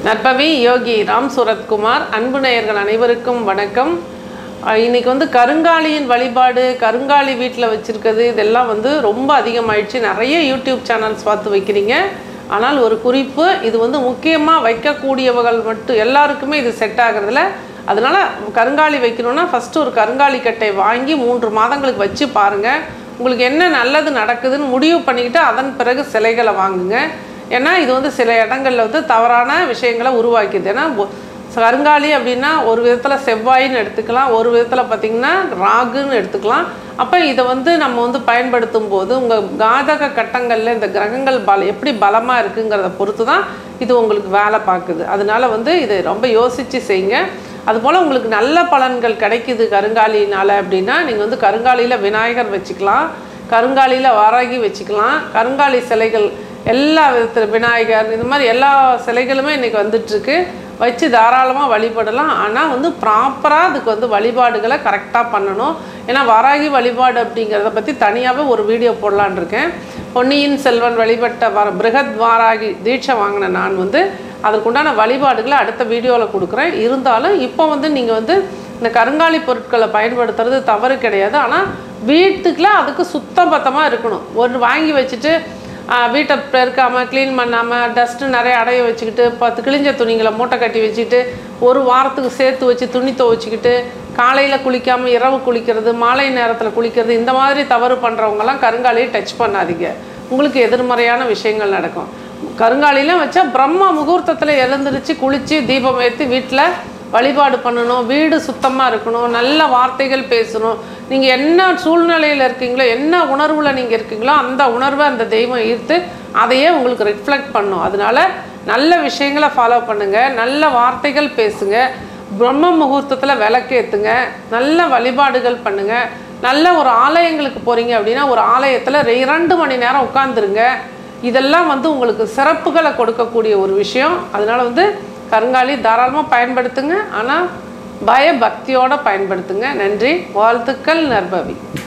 நற்பவி யோகி ராம் சூரத்குமார் அன்பு நேயர்கள் அனைவருக்கும் வணக்கம் அஹ் இன்னைக்கு வந்து கருங்காலியின் வழிபாடு கருங்காலி வீட்டில் வச்சுருக்கிறது இதெல்லாம் வந்து ரொம்ப அதிகமாயிடுச்சு நிறைய யூடியூப் சேனல்ஸ் பார்த்து வைக்கிறீங்க ஆனால் ஒரு குறிப்பு இது வந்து முக்கியமாக வைக்கக்கூடியவர்கள் மட்டும் எல்லாருக்குமே இது செட் ஆகிறதில்ல அதனால் கருங்காலி வைக்கணும்னா ஃபஸ்ட்டு ஒரு கருங்காலி கட்டை வாங்கி மூன்று மாதங்களுக்கு வச்சு பாருங்கள் உங்களுக்கு என்ன நல்லது நடக்குதுன்னு முடிவு பண்ணிக்கிட்டு அதன் பிறகு சிலைகளை வாங்குங்க ஏன்னா இது வந்து சில இடங்கள்ல வந்து தவறான விஷயங்களை உருவாக்கிது ஏன்னா ஒ- கருங்காலி அப்படின்னா ஒரு விதத்தில் செவ்வாயின்னு எடுத்துக்கலாம் ஒரு விதத்தில் பார்த்திங்கன்னா ராகுன்னு எடுத்துக்கலாம் அப்போ இதை வந்து நம்ம வந்து பயன்படுத்தும் போது உங்கள் ஜாதக கட்டங்களில் இந்த கிரகங்கள் பல எப்படி பலமாக இருக்குங்கிறத பொறுத்து தான் இது உங்களுக்கு வேலை பார்க்குது அதனால வந்து இதை ரொம்ப யோசித்து செய்யுங்க அதுபோல் உங்களுக்கு நல்ல பலன்கள் கிடைக்குது கருங்காலினால் அப்படின்னா நீங்கள் வந்து கருங்காலியில் விநாயகர் வச்சுக்கலாம் கருங்காலியில் வாராகி வச்சுக்கலாம் கருங்காலி சிலைகள் எல்லா விதத்தில் விநாயகர் இந்த மாதிரி எல்லா சிலைகளுமே இன்றைக்கி வந்துட்டுருக்கு வச்சு தாராளமாக வழிபடலாம் ஆனால் வந்து ப்ராப்பராக அதுக்கு வந்து வழிபாடுகளை கரெக்டாக பண்ணணும் ஏன்னா வாராகி வழிபாடு அப்படிங்கிறத பற்றி தனியாகவே ஒரு வீடியோ போடலான்னு இருக்கேன் பொன்னியின் செல்வன் வழிபட்ட வர பிருகத் வாராகி தீட்சை வாங்கின நான் வந்து அதற்குண்டான வழிபாடுகளை அடுத்த வீடியோவில் கொடுக்குறேன் இருந்தாலும் இப்போ வந்து நீங்கள் வந்து இந்த கருங்காலி பொருட்களை பயன்படுத்துறது தவறு கிடையாது ஆனால் வீட்டுக்குள்ள அதுக்கு சுத்தம் பத்தமாக இருக்கணும் ஒரு வாங்கி வச்சுட்டு ஆஹ், வீட்டை பெருக்காமல் க்ளீன் பண்ணாமல் டஸ்ட்டு நிறைய அடைய வச்சுக்கிட்டு பத்து கிழிஞ்ச துணிங்களை மூட்டை கட்டி வச்சுக்கிட்டு ஒரு வாரத்துக்கு சேர்த்து வச்சு துணி துவைச்சிக்கிட்டு காலையில் குளிக்காமல் இரவு குளிக்கிறது மாலை நேரத்தில் குளிக்கிறது இந்த மாதிரி தவறு பண்ணுறவங்கலாம் கருங்காலியை டச் பண்ணாதீங்க உங்களுக்கு எதிர்மறையான விஷயங்கள் நடக்கும் கருங்காலிலாம் வச்சா பிரம்ம முகூர்த்தத்தில் எழுந்திருச்சு குளித்து தீபம் ஏற்றி வீட்டில் வழிபாடு பண்ணணும் வீடு சுத்தமாக இருக்கணும் நல்ல வார்த்தைகள் பேசணும் நீங்கள் என்ன சூழ்நிலையில் இருக்கீங்களோ என்ன உணர்வில் நீங்கள் இருக்கீங்களோ அந்த உணர்வை அந்த தெய்வம் ஈர்த்து அதையே உங்களுக்கு ரிஃப்ளெக்ட் பண்ணும் அதனால நல்ல விஷயங்களை ஃபாலோ பண்ணுங்கள் நல்ல வார்த்தைகள் பேசுங்க பிரம்ம முகூர்த்தத்தில் விளக்கேற்றுங்க நல்ல வழிபாடுகள் பண்ணுங்கள் நல்ல ஒரு ஆலயங்களுக்கு போகிறீங்க அப்படின்னா ஒரு ஆலயத்தில் இரண்டு மணி நேரம் உட்காந்துருங்க இதெல்லாம் வந்து உங்களுக்கு சிறப்புகளை கொடுக்கக்கூடிய ஒரு விஷயம் அதனால் வந்து கருங்காலி தாராளமாக பயன்படுத்துங்க ஆனால் பயபக்தியோடு பயன்படுத்துங்க நன்றி வாழ்த்துக்கள் நற்பவி